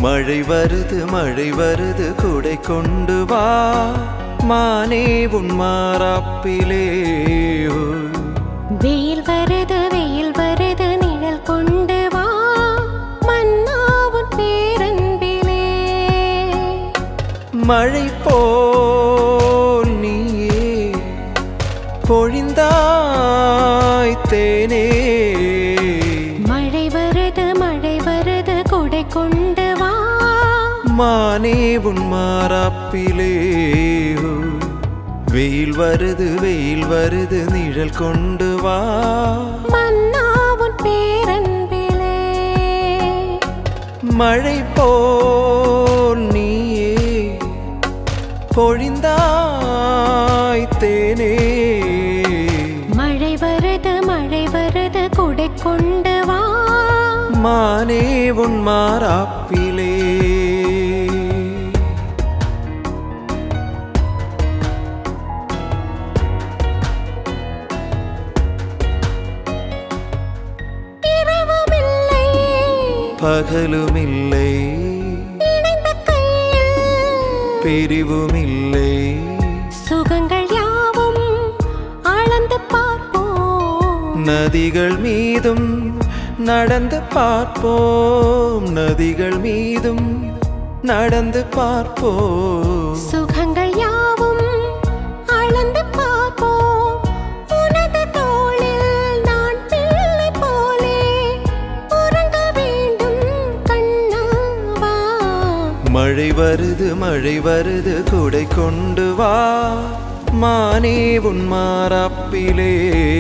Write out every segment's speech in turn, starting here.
மழை வருது மழை வருது குடை கொண்டு வா மானே உன் மாறாப்பிலே வெயில் வருது வெயில் வருது நிழல் கொண்டு வா மன்னாவும் பேரன்பிலே மழை போல் நீயே பொழிந்தாய் தேனே மழை வருது மழை வருது கொடை கொண்டு வா மானே உன் மாறாப்பிலே வெயில் வருது வெயில் வருது நிழல் கொண்டு வா மன்னாவும் பேரன்பிலே மழை போல் நீயே பொழிந்தாய் தேனே மழை வருது மழை வருது கொடை கொண்டு வா மானே உன் மாறாப்பிலே இரவுமில்லை பகலுமில்லை இணைந்த கையில் பிரிவுமில்லை சுகங்கள் யாவும் அளந்து பார்ப்போம் நதிகள் மீதும் நடந்து பார்ப்போம் நதிகள் மீதும் நடந்து பார்ப்போம் சுகங்கள் யாவும் அளந்து பார்ப்போம் உனது தோளில் நான் பிள்ளை போலே உறங்க வேண்டும் கண்ணாவா மழை வருது மழை வருது குடை கொண்டு வா மானே உன் மாறாப்பிலே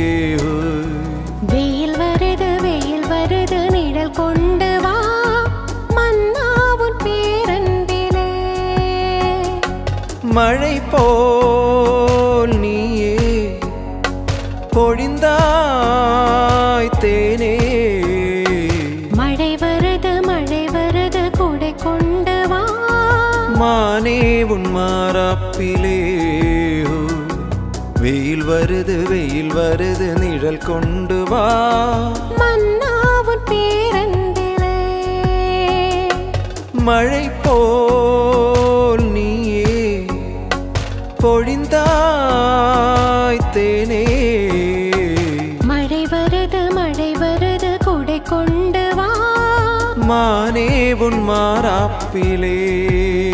வெயில் வருது வெயில் வருது நிழல் கொண்டு வா மன்னாவும் பேரன்பிலே மழை போல் நீயே பொழிந்தாய் தேனே மழை வருது மழை வருது கொடை கொண்டு வா மானே உன் மாறாப்பிலே வெயில் வருது வெயில் வருது நிழல் கொண்டு வா மன்னாவும் பேரன்பிலே மழை போல் நீயே பொழிந்தாய் தேனே மழை வருது மழை வருது கொடை கொண்டு வா மானே உன் மாறாப்பிலே